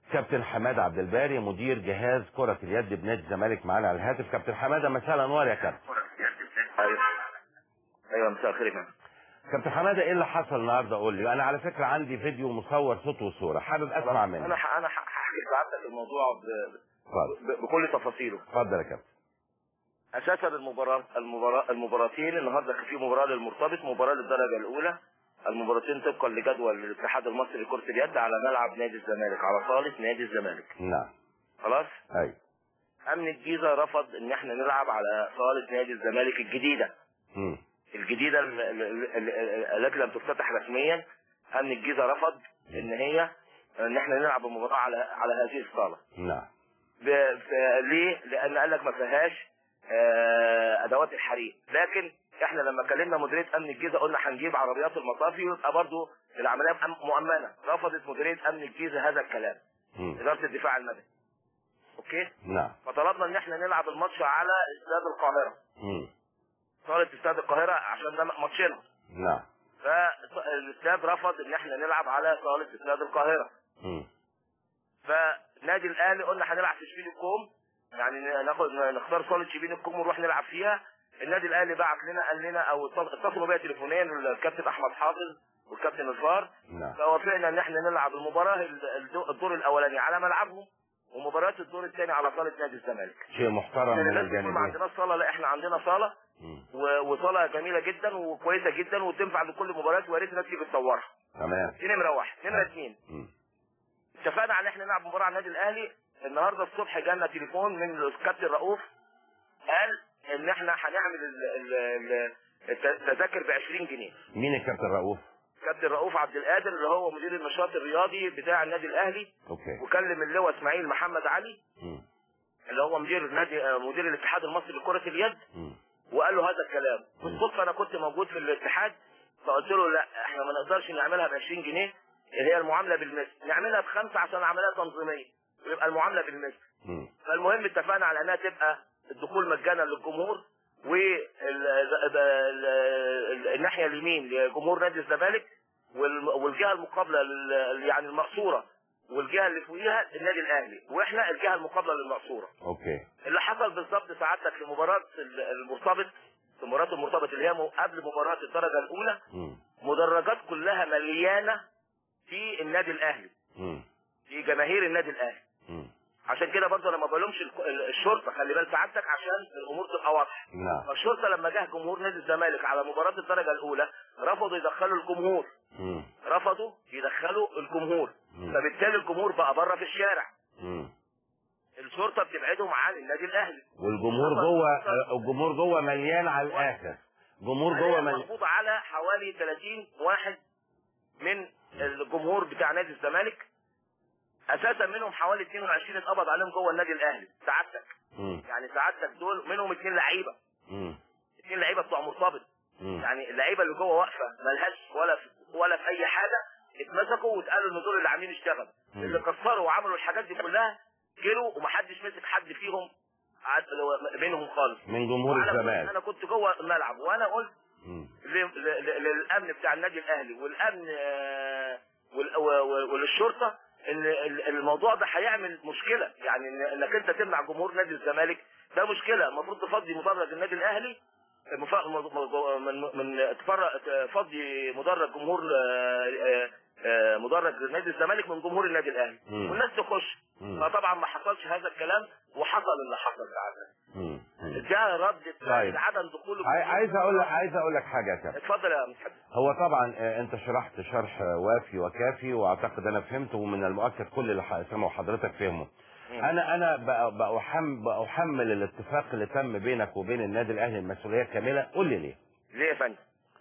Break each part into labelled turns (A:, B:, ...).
A: كابتن حماد عبد الباري مدير جهاز كرة اليد بنادي الزمالك معانا على الهاتف كابتن حمادة مساء الانوار يا كابتن
B: ايوه ايوه مساء الخير يا فندم.
A: كابتن حمادة ايه اللي حصل النهارده قول لي انا على فكرة عندي فيديو مصور صوت وصورة حابب اسمع
B: انا
A: منك
B: ح- انا ح- هحكي لسعادتك الموضوع ب-
A: اتفضل
B: ب- بكل تفاصيله
A: اتفضل يا كابتن
B: اساسا المباراه المباراه المباراتين النهارده كان في مباراه للمرتبط مباراه للدرجه الاولى المباراتين طبقا لجدول الاتحاد المصري لكره اليد على ملعب نادي الزمالك على صاله نادي الزمالك
A: نعم
B: خلاص
A: ايوه
B: امن الجيزه رفض ان احنا نلعب على صاله نادي الزمالك الجديده
A: مم. الجديده
B: الجديده ال- ال- ال- ال- التي لم تفتتح رسميا امن الجيزه رفض ان هي ان احنا نلعب المباراه على على هذه الصاله
A: نعم
B: ب... ب... ليه؟ لان قال لك ما فيهاش آه، ادوات الحريق لكن احنا لما كلمنا مديريه امن الجيزه قلنا هنجيب عربيات المطافي ويبقى برضه العمليه مأم- مؤمنه رفضت مديريه امن الجيزه هذا الكلام
A: مم.
B: اداره الدفاع المدني اوكي
A: نعم
B: فطلبنا ان احنا نلعب الماتش على استاد القاهره
A: مم.
B: صاله استاد القاهره عشان ده ماتشنا
A: نعم
B: فالاستاد رفض ان احنا نلعب على صاله استاد القاهره
A: مم.
B: فنادي الاهلي قلنا هنلعب في شبين الكوم يعني ناخد نختار صاله شبين الكوم ونروح نلعب فيها النادي الاهلي بعت لنا قال لنا او اتصلوا بيا تليفونيا الكابتن احمد حافظ والكابتن الفار
A: نعم
B: فوافقنا ان احنا نلعب المباراه الد- الدور الاولاني على ملعبهم ومباريات الدور الثاني على صاله نادي الزمالك
A: شيء محترم من
B: الناس بتقول ما
A: الجانبين
B: عندناش صاله لا احنا عندنا صاله
A: مم.
B: و- وصاله جميله جدا وكويسه جدا وتنفع لكل مباراه ويا ريت الناس تيجي تصورها
A: تمام
B: دي نمره واحد نمره اثنين
A: مم.
B: اتفقنا على ان احنا نلعب مباراه على النادي الاهلي النهارده الصبح جالنا تليفون من الكابتن رؤوف قال ان احنا هنعمل ال- ال- ال- التذاكر ب 20 جنيه
A: مين الكابتن رؤوف
B: كابتن رؤوف عبد القادر اللي هو مدير النشاط الرياضي بتاع النادي الاهلي
A: اوكي
B: وكلم اللواء اسماعيل محمد علي
A: مم.
B: اللي هو مدير نادي آه، مدير الاتحاد المصري لكره اليد
A: مم.
B: وقال له هذا الكلام بالصدفه انا كنت موجود في الاتحاد فقلت له لا احنا ما نقدرش نعملها ب 20 جنيه اللي هي المعامله بالمثل نعملها بخمسه عشان العمليه تنظيميه ويبقى المعامله بالمثل
A: مم.
B: فالمهم اتفقنا على انها تبقى الدخول مجانا للجمهور والناحيه اليمين لجمهور نادي الزمالك والم- والجهه المقابله لل- يعني المقصوره والجهه اللي فوقيها النادي الاهلي واحنا الجهه المقابله للمقصوره
A: اوكي
B: اللي حصل بالظبط سعادتك في مباراه ال- المرتبط في مباراه المرتبط اللي هي م- قبل مباراه الدرجه الاولى
A: مم.
B: مدرجات كلها مليانه في النادي الاهلي
A: مم.
B: في جماهير النادي الاهلي
A: مم.
B: عشان كده برضه انا ما بلومش الك- ال- الشرطه خلي بال سعادتك عشان الامور تبقى واضحه
A: نعم
B: فالشرطه لما جه جمهور نادي الزمالك على مباراه الدرجه الاولى رفضوا يدخلوا الجمهور
A: مم.
B: رفضوا يدخلوا الجمهور
A: مم.
B: فبالتالي الجمهور بقى بره في الشارع
A: مم.
B: الشرطه بتبعدهم عن النادي الاهلي
A: والجمهور جوه الجمهور جوه مليان على الاخر جمهور جوه
B: حاليا
A: مليان
B: مقبوض على حوالي 30 واحد من الجمهور بتاع نادي الزمالك اساسا منهم حوالي 22 اتقبض عليهم جوه النادي الاهلي سعادتك
A: مم.
B: يعني سعادتك دول منهم اثنين لعيبه
A: مم.
B: اثنين لعيبه بتوع مرتبط
A: مم.
B: يعني اللعيبه اللي جوه واقفه ملهاش ولا في ولا في اي حاجه اتمسكوا واتقالوا ان دول اللي عاملين اشتغل
A: مم.
B: اللي كسروا وعملوا الحاجات دي كلها جروا ومحدش مسك حد فيهم عاد- منهم خالص
A: من جمهور
B: وأنا كنت-
A: الزمالك
B: انا كنت جوه الملعب وانا قلت
A: مم.
B: ل- ل- ل- للامن بتاع النادي الاهلي والامن آه، وال- و- و- وللشرطه ان ال- الموضوع ده هيعمل مشكله يعني إن- انك انت تمنع جمهور نادي الزمالك ده مشكله المفروض تفضي مدرج النادي الاهلي مف- م- من من تفرق تفضي مدرج جمهور آه، آه، آه، مدرج نادي الزمالك من جمهور النادي الاهلي
A: مم.
B: والناس تخش
A: مم.
B: فطبعا ما حصلش هذا الكلام وحصل اللي حصل ساعتها
A: مم. مم.
B: جاء رد
A: طيب.
B: عدم دخول
A: عاي- عايز اقول لك عايز اقول لك حاجه يا كابتن
B: اتفضل يا متحدث
A: هو طبعا آه، انت شرحت شرح آه، وافي وكافي واعتقد انا فهمته ومن المؤكد كل اللي ح- سمعوا حضرتك فهمه انا انا بأ- بأحم بأحمل الاتفاق اللي تم بينك وبين النادي الاهلي المسؤوليه كامله قول لي ليه
B: ليه يا فندم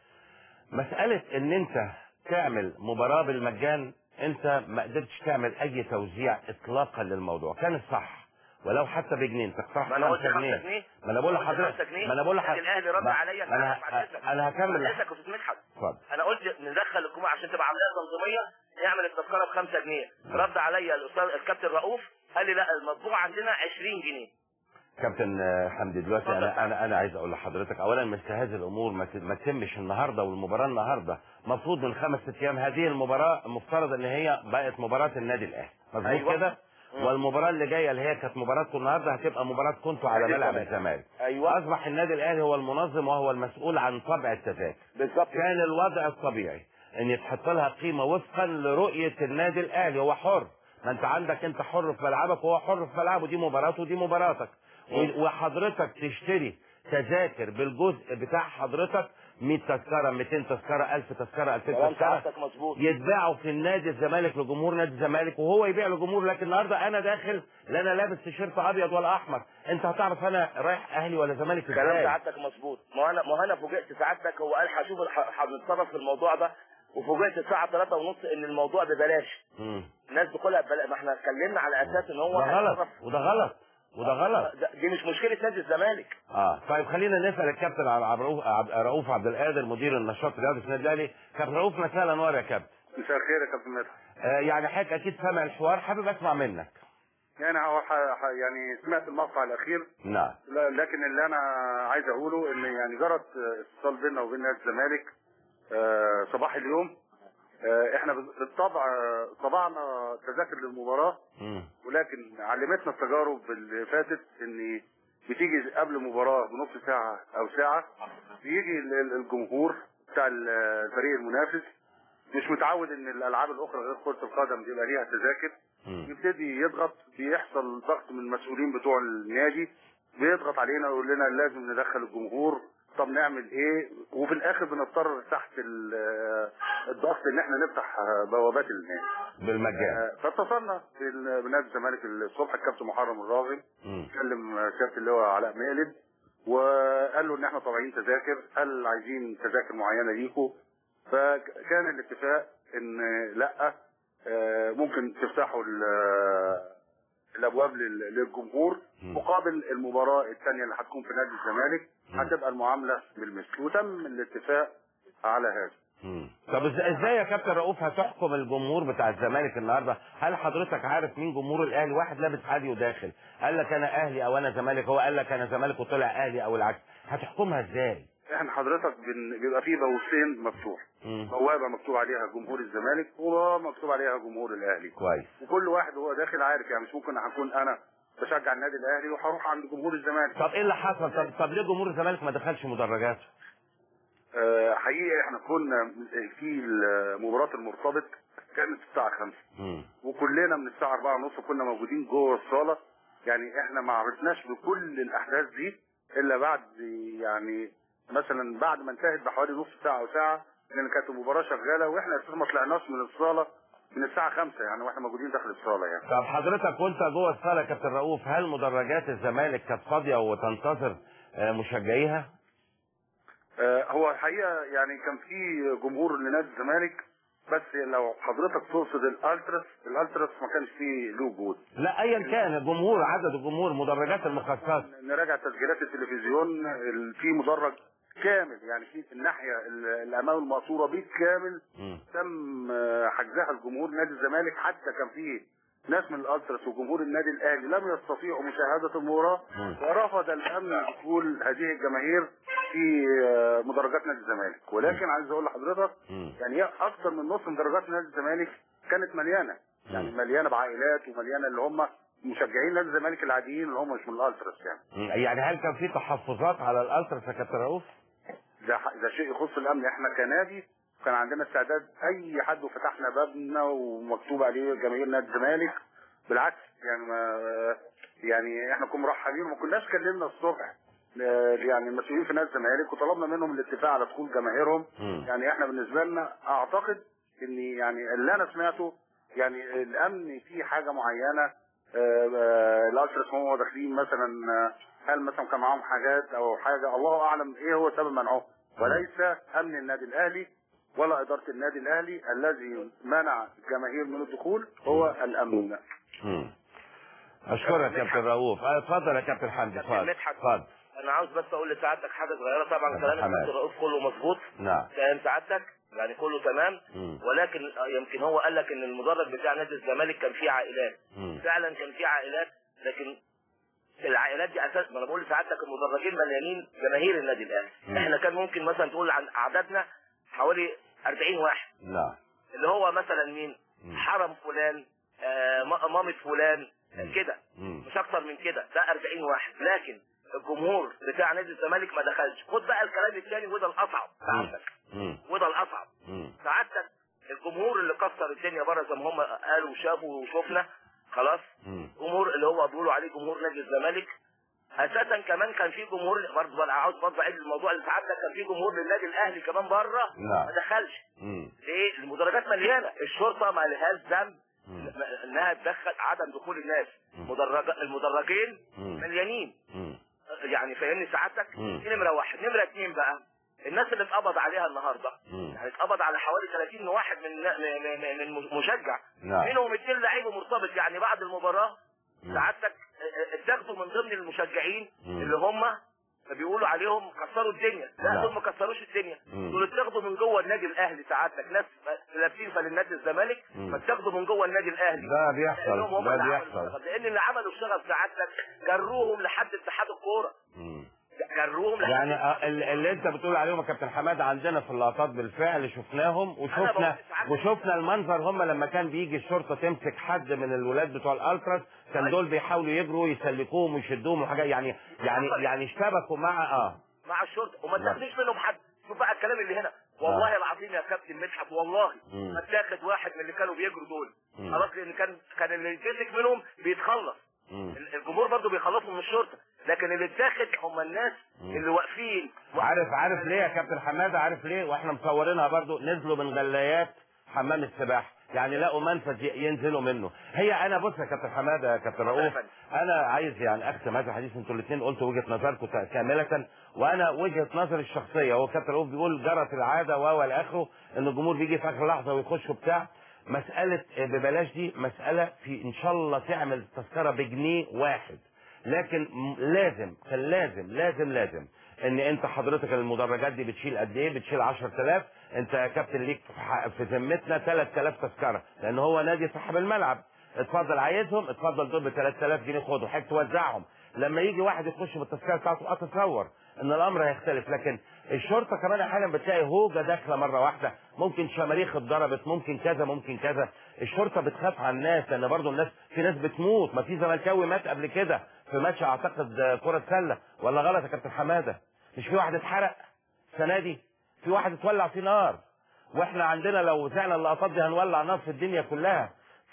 A: مساله ان انت تعمل مباراه بالمجان انت ما قدرتش تعمل اي توزيع اطلاقا للموضوع كان الصح ولو حتى بجنيه انت اقترحت
B: ما انا قلت
A: 5
B: 5
A: جنيه
B: جنيه
A: ما انا بقول
B: قلت
A: لحضرتك
B: 5 جنيه
A: ما انا بقول
B: النادي
A: لحضرتك
B: الاهلي رد
A: ما-
B: عليا
A: ما انا
B: بعد إذنك.
A: انا هكمل
B: بعد اذنك يا استاذ مدحت
A: اتفضل
B: انا قلت ندخل الجمهور عشان تبقى عمليه تنظيميه نعمل التذكره ب 5 جنيه رد عليا الاستاذ الكابتن رؤوف قال لي لا المطبوع عندنا 20 جنيه
A: كابتن آه، حمدي دلوقتي
B: اتفضل.
A: انا انا انا عايز اقول لحضرتك اولا مثل هذه الامور ما ت- ما تتمش النهارده والمباراه النهارده المفروض من خمس ست ايام هذه المباراه مفترض ان هي بقت مباراه النادي الاهلي مظبوط
B: أيوة.
A: كده
B: مم.
A: والمباراه اللي جايه اللي هي كانت مباراتكم النهارده هتبقى مباراه كنتوا على
B: نادي
A: ملعب
B: الزمالك.
A: الزمالك
B: ايوه
A: اصبح النادي الاهلي هو المنظم وهو المسؤول عن طبع التذاكر
B: بالظبط
A: كان الوضع الطبيعي ان يتحط لها قيمه وفقا لرؤيه النادي الاهلي هو حر ما انت عندك انت حر في ملعبك وهو حر في ملعبه دي مباراته ودي مباراتك و- وحضرتك تشتري تذاكر بالجزء بتاع حضرتك 100 تذكره 200 تذكره 1000 تذكره 2000
B: كلام
A: تذكره
B: سعادتك مظبوط
A: يتباعوا في النادي الزمالك لجمهور نادي الزمالك وهو يبيع لجمهور لكن النهارده انا داخل لا انا لابس تيشيرت ابيض ولا احمر انت هتعرف انا رايح اهلي ولا زمالك
B: كلام
A: ازاي
B: سعادتك مظبوط ما انا ما انا فوجئت سعادتك هو قال هشوف الح- هنتصرف في الموضوع ده وفوجئت الساعه 3 ونص ان الموضوع ببلاش
A: مم.
B: الناس بتقولها ببلاش ما احنا اتكلمنا على اساس ان هو
A: ده غلط
B: هيتصرف-
A: وده غلط وده غلط
B: ده- دي مش مشكله نادي الزمالك
A: اه طيب خلينا نسال الكابتن عبد عبد رؤوف عبد رؤوف عبد القادر مدير النشاط الرياضي في النادي الاهلي كابتن رؤوف مساء الانوار يا كابتن
C: مساء الخير يا كابتن مدحت
A: آه يعني حضرتك اكيد سامع الحوار حابب اسمع منك
C: يعني هو ح- ح- يعني سمعت المقطع الاخير
A: نعم
C: لا- لكن اللي انا عايز اقوله ان يعني جرت اتصال بيننا وبين نادي الزمالك آه، صباح اليوم آه، احنا بالطبع آه، طبعنا تذاكر للمباراه
A: مم.
C: ولكن علمتنا التجارب اللي فاتت ان بتيجي قبل مباراه بنص ساعه او ساعه بيجي ال- ال- الجمهور بتاع ال- الفريق المنافس مش متعود ان الالعاب الاخرى غير كره القدم بيبقى ليها تذاكر
A: مم.
C: يبتدي يضغط بيحصل ضغط من المسؤولين بتوع النادي بيضغط علينا ويقول لنا لازم ندخل الجمهور طب نعمل ايه وفي الاخر بنضطر تحت ال- الضغط ان احنا نفتح بوابات النادي
A: بالمجان
C: آه، فاتصلنا بال- بنادي الزمالك الصبح الكابتن محرم الراغب
A: مم.
C: كلم سياده اللواء علاء مقلب وقال له ان احنا طالعين تذاكر قال عايزين تذاكر معينه ليكوا فكان الاتفاق ان لا آه، ممكن تفتحوا ال- الابواب لل- للجمهور
A: مم.
C: مقابل المباراه الثانيه اللي هتكون في نادي الزمالك
A: مم.
C: هتبقى المعامله بالمثل وتم الاتفاق على هذا
A: مم. طب ازاي ازاي يا كابتن رؤوف هتحكم الجمهور بتاع الزمالك النهارده هل حضرتك عارف مين جمهور الاهلي واحد لابس عادي وداخل قال لك انا اهلي او انا زمالك هو قال لك انا زمالك وطلع اهلي او العكس هتحكمها ازاي
C: احنا حضرتك بن- بيبقى فيه بوابتين مفتوح
A: مم.
C: بوابه مكتوب عليها جمهور الزمالك وبوابه مكتوب عليها جمهور الاهلي
A: كويس
C: وكل واحد وهو داخل عارف يعني مش ممكن هكون انا بشجع النادي الاهلي وهروح عند جمهور الزمالك
A: طب ايه اللي حصل طب طب ليه جمهور الزمالك ما دخلش مدرجات
C: آه، حقيقي احنا كنا في مباراه المرتبط كانت الساعه 5
A: مم.
C: وكلنا من الساعه 4 ونص كنا موجودين جوه الصاله يعني احنا ما عرفناش بكل الاحداث دي الا بعد يعني مثلا بعد ما انتهت بحوالي نص ساعه او ساعه لان كانت المباراه شغاله واحنا اساسا ما طلعناش من الصاله من الساعه 5 يعني واحنا موجودين داخل الصاله يعني
A: طب حضرتك وانت جوه الصاله يا كابتن رؤوف هل مدرجات الزمالك كانت فاضيه وتنتظر آه، مشجعيها؟
C: آه، هو الحقيقه يعني كان في جمهور لنادي الزمالك بس لو حضرتك تقصد الالتراس الالتراس ما كانش فيه له وجود
A: لا ايا كان الجمهور عدد الجمهور مدرجات المخصصه
C: نراجع تسجيلات التلفزيون ال- في مدرج كامل يعني في الناحيه ال- الامام المقصوره بالكامل
A: مم. تم
C: تم آه، حجزها الجمهور نادي الزمالك حتى كان فيه ناس من الالتراس وجمهور النادي الاهلي لم يستطيعوا مشاهده المباراه
A: مم.
C: ورفض الامن دخول هذه الجماهير في آه، مدرجات نادي الزمالك ولكن عايز اقول لحضرتك
A: مم.
C: يعني هي اكثر من نص مدرجات نادي الزمالك كانت مليانه يعني
A: مم.
C: مليانه بعائلات ومليانه اللي هم مشجعين نادي الزمالك العاديين اللي هم مش من الالتراس يعني
A: مم. يعني هل كان في تحفظات على الالتراس يا كابتن رؤوف؟
C: ده ح- ده شيء يخص الامن احنا كنادي كان عندنا استعداد اي حد وفتحنا بابنا ومكتوب عليه جماهير نادي الزمالك بالعكس يعني ما يعني احنا كنا مرحبين وما كناش كلمنا الصبح آه، يعني المسؤولين في نادي الزمالك وطلبنا منهم الاتفاق على دخول جماهيرهم
A: مم.
C: يعني احنا بالنسبه لنا اعتقد ان يعني اللي انا سمعته يعني الامن في حاجه معينه آه، آه، الالتراس هم داخلين مثلا آه، هل مثلا كان معاهم حاجات او حاجه الله اعلم ايه هو سبب منعهم وليس امن النادي الاهلي ولا اداره النادي الاهلي الذي منع الجماهير من الدخول هو الامن
A: مم. اشكرك يا كابتن رؤوف آه، اتفضل يا كابتن حمدي
B: كابتن
A: اتفضل
B: مدحت.
A: اتفضل
B: انا عاوز بس اقول لسعادتك حاجه صغيره طبعا
A: كابتن
B: كلام
A: حماد.
B: الدكتور رؤوف كله مظبوط
A: نعم
B: كلام سعادتك يعني كله تمام
A: مم.
B: ولكن يمكن هو قال لك ان المدرج بتاع نادي الزمالك كان فيه عائلات
A: مم.
B: فعلا كان فيه عائلات لكن العائلات دي اساس ما انا بقول لسعادتك المدرجين مليانين جماهير النادي الاهلي
A: مم.
B: احنا كان ممكن مثلا تقول عن عددنا حوالي 40 واحد
A: نعم
B: اللي هو مثلا مين
A: مم.
B: حرم فلان آه م- مامة فلان
A: مم.
B: كده
A: مم.
B: مش اكتر من كده ده 40 واحد لكن الجمهور بتاع نادي الزمالك ما دخلش خد بقى الكلام الثاني وده الاصعب سعادتك
A: مم.
B: وده الاصعب
A: مم.
B: سعادتك الجمهور اللي كسر الدنيا بره زي ما هم قالوا وشافوا وشفنا خلاص
A: مم.
B: جمهور اللي هو بيقولوا عليه جمهور نادي الزمالك اساسا كمان كان في جمهور برضه انا عاوز برضه اعيد الموضوع اللي سعادتك كان في جمهور للنادي الاهلي كمان بره
A: نعم.
B: ما دخلش
A: مم.
B: ليه؟ المدرجات مليانه، الشرطه ما لهاش ذنب
A: مم.
B: انها تدخل عدم دخول الناس،
A: مم.
B: مدرج المدرجين
A: مم.
B: مليانين،
A: مم.
B: يعني فاهمني سعادتك؟
A: مم.
B: دي نمره واحد، نمره اثنين بقى الناس اللي اتقبض عليها النهارده
A: مم.
B: يعني اتقبض على حوالي 30 واحد من من من- من مشجع
A: نعم.
B: منهم اثنين لعيبه مرتبط يعني بعد المباراه
A: مم.
B: سعادتك اه، اه، اتاخدوا من ضمن المشجعين
A: مم.
B: اللي هم بيقولوا عليهم كسروا الدنيا لا
A: نعم.
B: دول ما كسروش الدنيا
A: مم.
B: دول اتاخدوا من جوه النادي الاهلي سعادتك ناس لابسين فلنادي الزمالك
A: مم.
B: فاتاخدوا من جوه النادي الاهلي
A: ده بيحصل
B: لأنهم هم
A: ده
B: اللي عملوا
A: بيحصل
B: الشغب. لان اللي عملوا الشغب سعادتك جروهم لحد اتحاد الكوره
A: مم.
B: جروهم لحد
A: يعني آه، ال- اللي انت بتقول عليهم يا كابتن حماده عندنا في اللقطات بالفعل شفناهم
B: أنا
A: وشفنا
B: بقول ساعات-
A: وشفنا المنظر هم لما كان بيجي الشرطه تمسك حد من الولاد بتوع الالتراس كان دول بيحاولوا يجروا يسلكوهم ويشدوهم وحاجات يعني يعني يعني اشتبكوا مع اه
B: مع الشرطه وما
A: نعم.
B: تاخدش منهم حد شوف بقى الكلام اللي هنا والله العظيم يا كابتن مدحت والله
A: مم.
B: ما تاخد واحد من اللي كانوا بيجروا دول
A: مم.
B: خلاص لان كان كان اللي يتمسك منهم بيتخلص
A: مم.
B: ال- الجمهور برضه بيخلصوا من الشرطه لكن اللي اتاخد هم الناس
A: مم.
B: اللي واقفين
A: عارف عارف ليه يا كابتن حماده عارف ليه واحنا مصورينها برضو نزلوا من غلايات حمام السباحه يعني لقوا منفذ ي- ينزلوا منه هي انا بص يا كابتن حماده يا كابتن رؤوف
B: فندم.
A: انا عايز يعني اختم هذا الحديث انتوا الاثنين قلتوا وجهه نظركم تا- كامله وانا وجهه نظري الشخصيه هو كابتن رؤوف بيقول جرت العاده و الى اخره ان الجمهور بيجي في اخر لحظه ويخشوا بتاع مساله ببلاش دي مساله في ان شاء الله تعمل تذكره بجنيه واحد لكن م- لازم كان لازم لازم لازم ان انت حضرتك المدرجات دي بتشيل قد ايه بتشيل 10000 انت يا كابتن ليك في ح- في ذمتنا 3000 تذكره لان هو نادي صاحب الملعب اتفضل عايزهم اتفضل دول ب 3000 جنيه خدهم حضرتك توزعهم لما يجي واحد يخش بالتذكره بتاعته اتصور ان الامر هيختلف لكن الشرطه كمان احيانا بتلاقي هوجه داخله مره واحده ممكن شماريخ اتضربت ممكن كذا ممكن كذا الشرطه بتخاف على الناس لان برضه الناس في ناس بتموت ما في زملكاوي مات قبل كده في ماتش اعتقد آه، كره سله ولا غلط يا كابتن حماده مش في واحد اتحرق السنه دي في واحد اتولع فيه نار واحنا عندنا لو وزعنا اللقطات دي هنولع نار في الدنيا كلها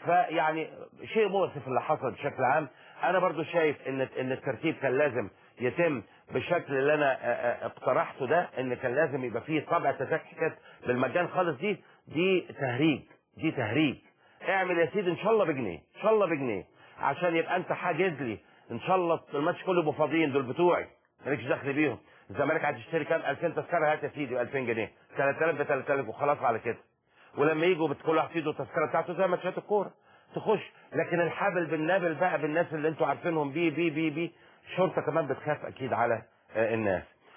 A: فيعني شيء مؤسف اللي حصل بشكل عام انا برضو شايف ان ان الترتيب كان لازم يتم بالشكل اللي انا آه، آه، اقترحته ده ان كان لازم يبقى فيه طبع تذاكر بالمجان خالص دي دي تهريج دي تهريج اعمل يا سيدي ان شاء الله بجنيه ان شاء الله بجنيه عشان يبقى انت حاجز لي ان شاء الله الماتش كله يبقوا فاضيين دول بتوعي مالكش دخل بيهم الزمالك هتشتري كام 2000 تذكره هات يا سيدي 2000 جنيه 3000 ب 3000 وخلاص على كده ولما يجوا بت- كل واحد في ايده التذكره بتاعته زي ماتشات الكوره تخش لكن الحبل بالنابل بقى بالناس اللي انتوا عارفينهم بي بي بي بي الشرطه كمان بتخاف اكيد على آه، الناس